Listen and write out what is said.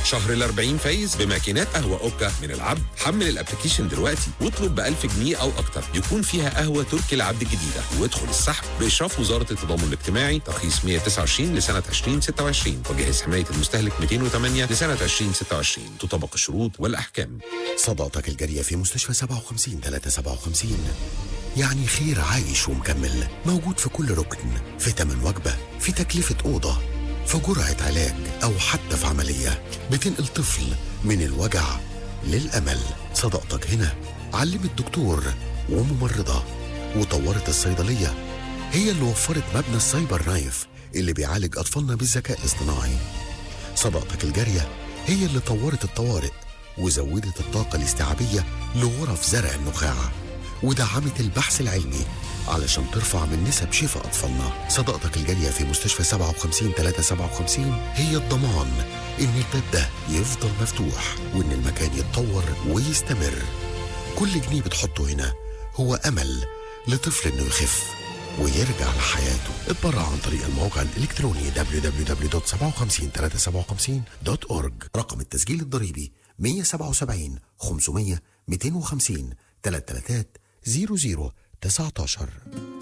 شهر ال 40 فايز بماكينات قهوة أوكا من العبد حمل الابلكيشن دلوقتي واطلب ب 1000 جنيه أو أكتر يكون فيها قهوة تركي العبد الجديدة وادخل السحب بإشراف وزارة التضامن الاجتماعي ترخيص 129 لسنة 2026 وجهاز حماية المستهلك 208 لسنة 2026 تطبق الشروط والأحكام صداقتك الجارية في مستشفى 57 357 يعني خير عايش ومكمل موجود في كل ركن في تمن وجبة في تكلفة أوضة في جرعة علاج أو حتى في عملية بتنقل طفل من الوجع للأمل صداقتك هنا علمت دكتور وممرضة وطورت الصيدلية هي اللي وفرت مبنى السايبر نايف اللي بيعالج أطفالنا بالذكاء الاصطناعي صداقتك الجارية هي اللي طورت الطوارئ وزودت الطاقة الاستيعابية لغرف زرع النخاع ودعمت البحث العلمي علشان ترفع من نسب شفاء أطفالنا صداقتك الجارية في مستشفى 57 357 هي الضمان إن الباب ده يفضل مفتوح وإن المكان يتطور ويستمر كل جنيه بتحطه هنا هو أمل لطفل إنه يخف ويرجع لحياته اتبرع عن طريق الموقع الإلكتروني www.57357.org رقم التسجيل الضريبي 177 500 250 333 00 19